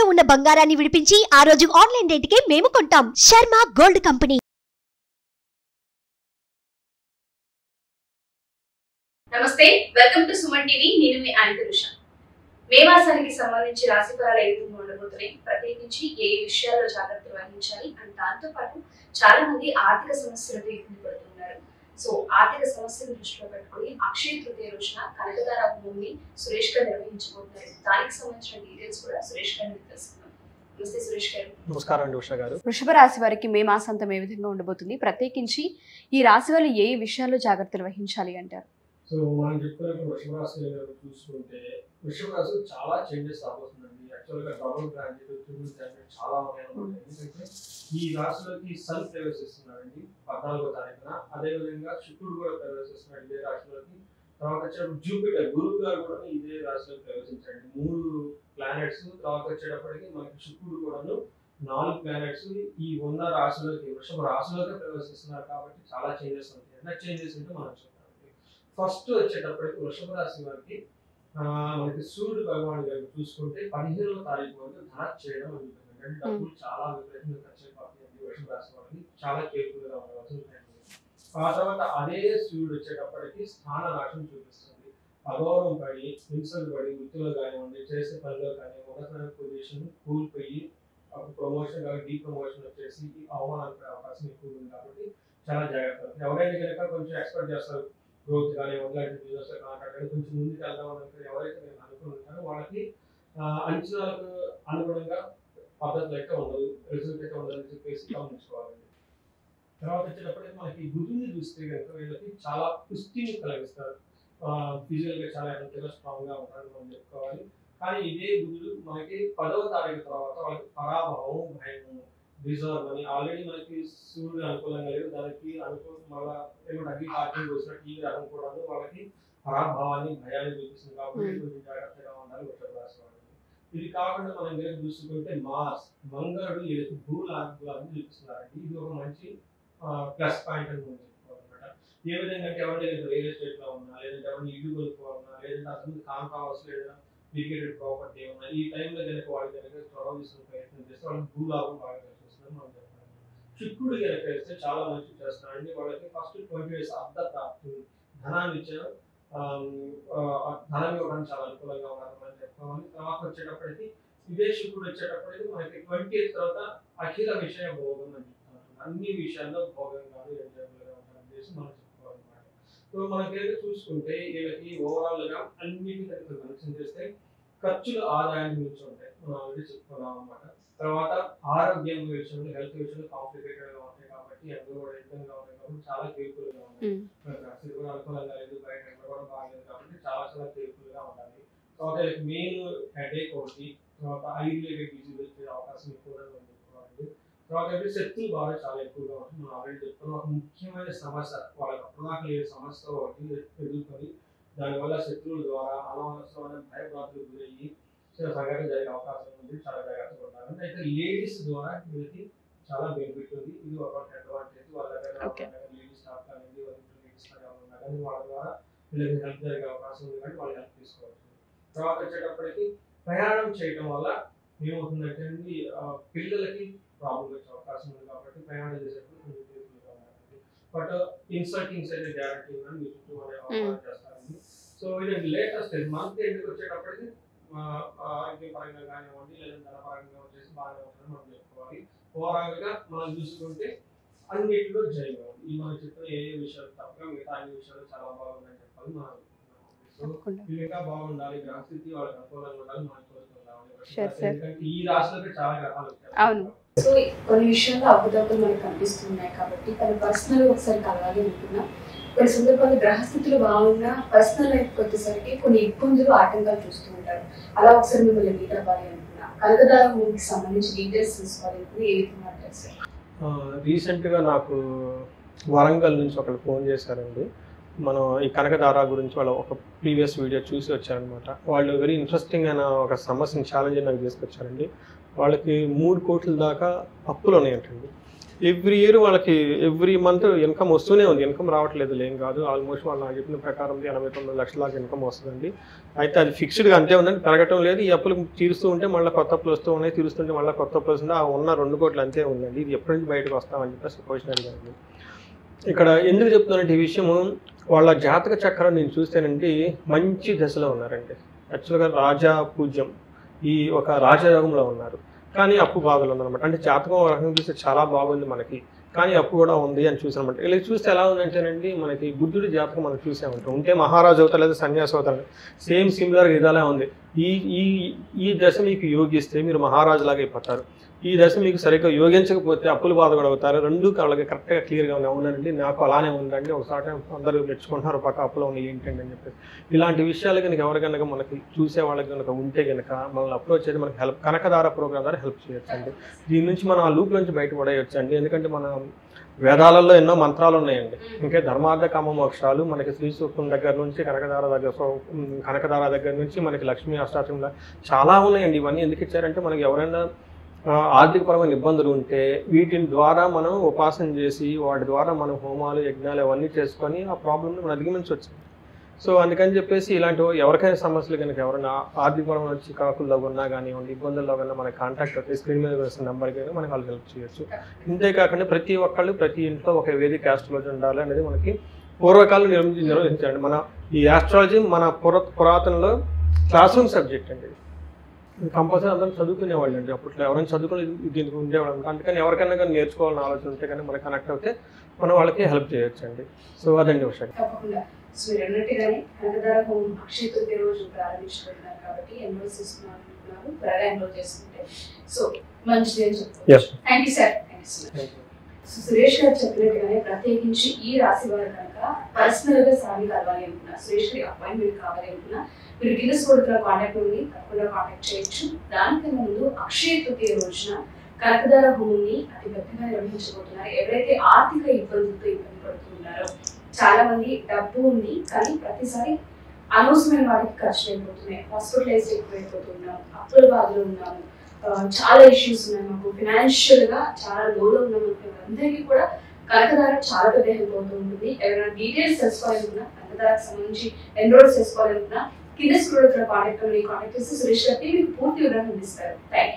తాకట్టులో ఉన్న బంగారాన్ని విడిపించి ఆ రోజు ఆన్లైన్ రేటుకే మేము కొంటాం శర్మ గోల్డ్ కంపెనీ నమస్తే వెల్కమ్ టు సుమన్ టీవీ నేను మీ యాంకర్ ఉష మే మాసానికి సంబంధించి రాశి ఫలాలు ఏ విధంగా ఉండబోతున్నాయి ప్రత్యేకించి ఏ ఏ విషయాల్లో జాగ్రత్తలు వహించాలి అండ్ దాంతో పాటు చాలా మంది ఆర్థిక సమస్యలతో ఇబ్బంది పడుతున్నారు సో ఆర్థిక సమస్యలను దృష్టిలో పెట్టుకొని అక్షయ తృతీయ రోజున కనకదార హోమం సురేష్ గారు నిర్వహించబోతున్నారు దానికి సంబంధించిన డీటెయిల్స్ కూడా సురేష్ గారిని తెలుసుకుందాం నమస్తే సురేష్ గారు నమస్కారం అండి ఉషా గారు వృషభ రాశి వారికి మే మాసాంతం ఏ విధంగా ఉండబోతుంది ప్రత్యేకించి ఈ రాశి వాళ్ళు ఏ ఏ విషయాల్లో జాగ్రత్తలు వహించాలి అంటారు సో మనం చెప్పుకున్నప్పుడు వృషభ రాశి చూసుకుంటే వృషభ రాశి చాలా చేంజెస్ రాబోతుందండి యాక్చువల్గా డబుల్ ట్రాన్సిట్ ట్రిపుల్ ట్రాన్సిట్ చాలా ఉన్నాయి అన్నమాట. ఎందుకంటే ఈ రాశిలోకి సన్ ప్రవేశిస్తున్నాడండి పద్నాలుగో తారీఖున అదేవిధంగా శుక్రుడు కూడా ప్రవేశిస్తున్నాడు ఇదే రాశిలోకి తర్వాత వచ్చేటప్పుడు జూపిటర్ గురువు గారు కూడా ఇదే రాశిలో ప్రవేశించండి మూడు ప్లానెట్స్ తర్వాత వచ్చేటప్పటికి మనకి శుక్రుడు కూడాను నాలుగు ప్లానెట్స్ ఈ ఉన్న రాశిలోకి వృషభ రాశిలోకి ప్రవేశిస్తున్నారు కాబట్టి చాలా చేంజెస్ ఉంటాయి ఎంత చేంజెస్ ఉంటే మనం చూద్దాం ఫస్ట్ వచ్చేటప్పటికి వృషభ రాశి వారికి ఆ, మనకి సూర్యుడు భగవాన్ గారు చూసుకుంటే పదిహేనవ తారీఖు వరకు ధన చేయడం అని ఉంటుంది అంటే డబ్బులు చాలా విపరీతంగా ఖర్చు అయిపోతాయండి వృషభ రాశి వారికి చాలా కేర్ఫుల్ గా ఉండవలసి ఉంటుంది ఆ తర్వాత అదే సూర్యుడు వచ్చేటప్పటికి స్థాన రాశిని చూపిస్తుంది అగౌరవం పడి హింసలు పడి వృత్తిలో కానివ్వండి చేసే పనిలో కానీ ఉన్నతమైన పొజిషన్ కూలిపోయి ప్రమోషన్ కానీ డీ ప్రమోషన్ వచ్చేసి అవమానాలు పడే అవకాశం ఎక్కువ ఉంది కాబట్టి చాలా జాగ్రత్త ఎవరైనా కనుక కొంచెం ఎక్స్పెక్ట్ చేస్తారు గ్రోత్ కానీ ఇలాంటి బిజినెస్ కాంట్రాక్ట్ కానీ కొంచెం ముందుకు వెళ్దాం అని ఎవరైతే నేను అనుకుని ఉంటారో వాళ్ళకి ఆ, అంచనాలకు అనుగుణంగా పద్ధతులు అయితే ఉండదు రిజల్ట్ అయితే ఉండదు అని చెప్పేసి గమనించుకోవాలండి తర్వాత వచ్చేటప్పటికి మనకి బుద్ధుని చూస్తే కనుక వీళ్ళకి చాలా పుష్టిని కలిగిస్తారు ఫిజికల్ గా చాలా హెల్త్గా స్ట్రాంగ్ గా ఉంటారని మనం చెప్పుకోవాలి కానీ ఇదే బుద్ధుడు మనకి పదవ తారీఖు తర్వాత వాళ్ళకి పరాభవం భయం రిజర్వ్ అని ఆల్రెడీ మనకి సూర్యుడు అనుకూలంగా లేదు దానికి అనుకూల మళ్ళా ఏమంటే అగ్ని పార్కింగ్ వచ్చినట్టు ఈ రకం కూడా వాళ్ళకి పరాభవాన్ని భయాన్ని చూపిస్తుంది కాబట్టి Hmm. కొంచెం జాగ్రత్తగా ఉండాలి వృషభ రాశి వాళ్ళు ఇది కాకుండా మనం కనుక చూసుకుంటే మార్స్ మంగళుడు వీళ్ళకి భూలాభాలను చూపిస్తున్నారండి ఇది ఒక మంచి ప్లస్ పాయింట్ అని మనం చెప్పుకోవాలన్నమాట ఏ విధంగా అంటే ఎవరైనా రియల్ ఎస్టేట్ లో ఉన్నా లేదంటే ఎవరైనా ఇల్లు కొనుక్కోవాలన్నా లేదంటే అతను కాంట్ హౌస్ లేదా లిక్విడెడ్ ప్రాపర్టీ ఉన్నా ఈ టైంలో కనుక వాళ్ళు కనుక చొరవ తీసుకునే ప్రయత్నం చేస్తే వాళ్ళకి భూలాభం బాగా కనిపిస్తుందని మనం చెప్పాలి శుక్రుడు కనుక వేస్తే చాలా మంచి చేస్తున్నాడు అండి వాళ్ళకి ఫస్ట్ ట్వంటీ డేస్ అర్ధ ప్రాప్తి ధనాన్ని ఇచ్చిన ఆమ్, ఆ, ధనం ఇవ్వడానికి చాలా అనుకూలంగా ఉన్నారు మనం చెప్పుకోవాలి తర్వాత వచ్చేటప్పటికి ఇదే శుక్రుడు వచ్చేటప్పటికి మనకి ట్వంటీ తర్వాత అఖిల విషయ భోగం అని చెప్తున్నారు అన్ని విషయాల్లో భోగంగాను ఎంజాయబుల్గా ఉంటారని చేసి మనం చెప్పుకోవాలన్నమాట సో మనకైతే చూసుకుంటే వీళ్ళకి ఓవరాల్ గా అన్నిటి కనుక కనెక్షన్ చేస్తే ఖర్చులు ఆదాయాన్ని మించి ఉంటాయి మనం ఆల్రెడీ చెప్పుకున్నాం అనమాట తర్వాత ఆరోగ్యం విషయంలో హెల్త్ విషయంలో కాంప్లికేటెడ్ గా ఉంటాయి కాబట్టి అందులో కూడా ఇబ్బందిగా ఉంటాయి కాబట్టి చాలా కేర్ఫుల్ గా ఉంటాయి పరిస్థితి కూడా అనుకూలంగా లేదు బయట ఎండ కూడా బాగాలేదు కాబట్టి చాలా చాలా కేర్ఫుల్ గా ఉండాలి తర్వాత మెయిన్ హెడేక్ ఒకటి తర్వాత ఐ రిలేటెడ్ డిసీజ్ వచ్చే అవకాశం ఎక్కువగా మనం చెప్పుకోవాలి తర్వాత అయితే శక్తులు బాగా చాలా ఎక్కువగా ఉంటుంది మనం ఆల్రెడీ చెప్పుకున్నాం ఒక ముఖ్యమైన సమస్య వాళ్ళకి అప్పటిదాకా లేని సమస్య ఒకటి ఎదుర్కొని దానివల్ల శత్రువుల ద్వారా అనవసరమైన భయభ్రాంతులకు గురయ్యి చిన్న సంఘటన జరిగే అవకాశం ఉంది చాలా జాగ్రత్తగా ఉండాలి అయితే లేడీస్ ద్వారా వీళ్ళకి చాలా బెనిఫిట్ ఉంది ఇది ఒక అడ్వాంటేజ్ వాళ్ళ దగ్గర Okay. లేడీస్ స్టాఫ్ కానీ వాళ్ళ లేడీస్ ఉన్నా కానీ వాళ్ళ ద్వారా వీళ్ళకి హెల్ప్ జరిగే అవకాశం ఉంది కానీ వాళ్ళు హెల్ప్ తీసుకోవచ్చు తర్వాత వచ్చేటప్పటికి ప్రయాణం చేయడం వల్ల ఏమవుతుందంటే అండి ఆ, పిల్లలకి ప్రాబ్లం వచ్చే అవకాశం ఉంది కాబట్టి ప్రయాణం చేసేటప్పుడు కొంచెం కేర్ఫుల్గా ఉండాలి బట్ ఇన్సల్టింగ్స్ అయితే గ్యారంటీ ఉందని మీ చుట్టూ అనే అవగాహన చేస్తారండి సో ఇది లేటెస్ట్ మంత్ ఎండ్కి వచ్చేటప్పటికి ఆ, ఆరోగ్య పరంగా కానివ్వండి లేదా ధన పరంగా వచ్చేసి బాగానే ఉంటుందని మనం చెప్పుకోవాలి ఓవరాల్ గా మనం చూసుకుంటే అన్నిటిలో జయం ఈ మనం చెప్పిన ఏ ఏ విషయాలు తప్పక మిగతా అన్ని విషయాలు చాలా బాగున్నాయని చెప్పాలి మనం అనుకుంటున్నాం సో తప్పకుండా వీళ్ళు ఇంకా బాగుండాలి గ్రహస్థితి వాళ్ళకి అనుకూలంగా ఉండాలి మనం కోరుకుందాం Sure, sir. ఎందుకంటే ఈ రాశిలోకి చాలా గ్రహాలు వచ్చాయి. అవును. సో కొన్ని విషయాల్లో అబద్ధాలు మనకు కనిపిస్తున్నాయి కాబట్టి తన పర్సనల్ ఒకసారి కలవాలి అనుకున్నా కొన్ని సందర్భాల్లో గ్రహస్థితులు బాగున్నా పర్సనల్ లైఫ్ వచ్చేసరికి కొన్ని ఇబ్బందులు ఆటంకాలు చూస్తూ ఉంటారు అలా ఒకసారి మిమ్మల్ని మీట్ అవ్వాలి అనుకున్నా కనకదార మూవీకి సంబంధించి డీటెయిల్స్ తెలుసుకోవాలి అనుకున్నా ఏ విధంగా అంటారు సార్ రీసెంట్గా నాకు వరంగల్ నుంచి ఒకళ్ళు ఫోన్ చేశారండి మనం ఈ కనకదార గురించి వాళ్ళ ఒక ప్రీవియస్ వీడియో చూసి వచ్చారనమాట వాళ్ళు వెరీ ఇంట్రెస్టింగ్ అయిన ఒక సమస్యని ఛాలెంజ్ నాకు తీసుకొచ్చారండి వాళ్ళకి మూడు కోట్ల దాకా అప్పులు ఉన్నాయంటండి ఎవ్రీ ఇయర్ వాళ్ళకి ఎవ్రీ మంత్ ఇన్కమ్ వస్తూనే ఉంది ఇన్కమ్ రావట్లేదు ఏం కాదు ఆల్మోస్ట్ వాళ్ళు నాకు చెప్పిన ప్రకారం ఎనభై తొమ్మిది లక్షల దాకా ఇన్కమ్ వస్తుందండి అయితే అది ఫిక్స్డ్గా అంతే ఉందండి పెరగటం లేదు ఈ అప్పులు తీరుస్తూ ఉంటే మళ్ళీ కొత్త అప్పులు వస్తూ ఉన్నాయి తీరుస్తుంటే మళ్ళీ కొత్త అప్పులు వస్తుంది ఆ ఉన్న రెండు కోట్లు అంతే ఉందండి ఇది ఎప్పటి నుంచి బయటకు వస్తామని చెప్పేసి క్వశ్చన్ అడిగాను ఇక్కడ ఎందుకు చెప్తున్నానంటే ఈ విషయము వాళ్ళ జాతక చక్రం నేను చూస్తేనండి మంచి దశలో ఉన్నారండి యాక్చువల్గా రాజా పూజ్యం ఈ ఒక రాజయోగంలో ఉన్నారు కానీ అప్పు బాధలు ఉందన్నమాట అంటే జాతకం ఒక రకంగా చూస్తే చాలా బాగుంది మనకి కానీ అప్పు కూడా ఉంది అని చూసానమాట ఇలా చూస్తే ఎలా ఉందంటేనండి మనకి బుద్ధుడి జాతకం మనం చూసామంటాం ఉంటే మహారాజు అవుతా లేదా సన్యాసి అవుతారు సేమ్ సిమిలర్ ఇదలా ఉంది ఈ ఈ ఈ దశ మీకు యోగిస్తే మీరు మహారాజులాగా అయిపోతారు ఈ దశ మీకు సరిగ్గా యోగించకపోతే అప్పులు బాధ కూడా అవుతారు రెండు వాళ్ళకి కరెక్ట్గా క్లియర్గా ఉన్నాయి అవునండి నాకు అలానే ఉందండి ఒకసారి అందరూ మెచ్చుకుంటున్నారు పక్క అప్పులో ఉన్నాయి ఏంటండి అని చెప్పేసి ఇలాంటి విషయాలు కనుక ఎవరికైనా మనకి చూసే వాళ్ళకి కనుక ఉంటే కనుక మనల్ని అప్రోచ్ చేసి మనకి హెల్ప్ కనకదార ప్రోగ్రామ్ ద్వారా హెల్ప్ చేయొచ్చు అండి దీని నుంచి మనం ఆ లూప్ నుంచి బయటపడేయచ్చు అండి ఎందుకంటే మన వేదాలలో ఎన్నో మంత్రాలు ఉన్నాయండి ఇంకా ధర్మార్థ కామ మోక్షాలు మనకి శ్రీ సూక్తం దగ్గర నుంచి కనకదార దగ్గర సో, ఉమ్, కనకదార దగ్గర నుంచి మనకి లక్ష్మీ అష్టాచంలో చాలా ఉన్నాయండి ఇవన్నీ ఎందుకు ఇచ్చారంటే మనకి ఎవరైనా ఆ, ఆర్థికపరమైన ఇబ్బందులు ఉంటే వీటిని ద్వారా మనం ఉపాసన చేసి వాటి ద్వారా మనం హోమాలు యజ్ఞాలు అవన్నీ చేసుకొని ఆ ప్రాబ్లమ్ని మనం అధిగమించవచ్చు సో అందుకని చెప్పేసి ఇలాంటి ఎవరికైనా సమస్యలు కనుక ఎవరైనా ఆర్థికపరమైన చికాకుల్లో ఉన్నా కానివ్వండి ఇబ్బందుల్లో కన్నా మనకి కాంటాక్ట్ అవుతాయి స్క్రీన్ మీద వస్తున్న నెంబర్కి అయినా మనకి వాళ్ళు హెల్ప్ చేయొచ్చు ఇంతేకాకుండా ప్రతి ఒక్కళ్ళు ప్రతి ఇంట్లో ఒక వేదిక ఆస్ట్రాలజీ ఉండాలి అనేది మనకి పూర్వకాలం నిర్వహించి నిర్వహించారండి మన ఈ ఆస్ట్రాలజీ మన పుర పురాతనలో క్లాస్ రూమ్ సబ్జెక్ట్ అండి కంపల్సరీ అందరం చదువుకునేవాళ్ళు అండి అప్పట్లో ఎవరైనా చదువుకుని దీనికి ఉండేవాళ్ళు అందుకని ఎవరికైనా కానీ నేర్చుకోవాలని ఆలోచన ఉంటే కానీ మనకి కనెక్ట్ అవుతే మనం వాళ్ళకి హెల్ప్ చేయొచ్చు అండి సో అదండి విషయం తప్పకుండా సో మీరు అన్నట్టుగానే కనకదార హోమం అక్షయ తృతీయ రోజు ప్రారంభించబడినారు కాబట్టి ఎన్రోల్ చేసుకున్నారు త్వరగా ఎన్రోల్ చేసుకుంటే సో మంచిది అని చెప్తారు Yes. Thank you sir thank you so much so Suresh గారు చెప్పినట్టుగానే ప్రత్యేకించి ఈ రాశి వారు కనుక పర్సనల్ గా సామి కలవాలి అనుకున్నా సురేష్ గారి అపాయింట్మెంట్ కావాలి అనుకున్నా మీరు గిన్నెస్ కొడుతున్న కాంటాక్ట్ నుండి తప్పకుండా కాంటాక్ట్ చేయొచ్చు దానికన్నా ముందు అక్షయ తృతీయ రోజున కనకదార హోమంని అతి పెద్దగా నిర్వహించబోతున్నారు ఎవరైతే ఆర్థిక ఇబ్బందులతో ఇబ్బంది పడుతున్నారో చాలా మంది డబ్బు ఉంది కానీ ప్రతిసారి అనవసరమైన వాటికి ఖర్చు అయిపోతున్నాయి హాస్పిటలైజ్ ఎక్కువైపోతున్నాం అప్పుల బాధలో ఉన్నాము ఆ, చాలా ఇష్యూస్ ఉన్నాయి మాకు ఫినాన్షియల్ గా చాలా లోలో ఉన్నాం అనుకునే అందరికీ కూడా కనకదార చాలా పెద్ద హెల్ప్ అవుతూ ఉంటుంది ఎవరైనా డీటెయిల్స్ తెలుసుకోవాలనుకున్నా కనకదారకు సంబంధించి ఎన్రోల్ చేసుకోవాలనుకున్నా కింద స్క్రోల్ కాంటాక్ట్ కాంటాక్ట్ చేసి సురేష్ గారికి మీకు పూర్తి వివరణ అందిస్తారు థ్యాంక్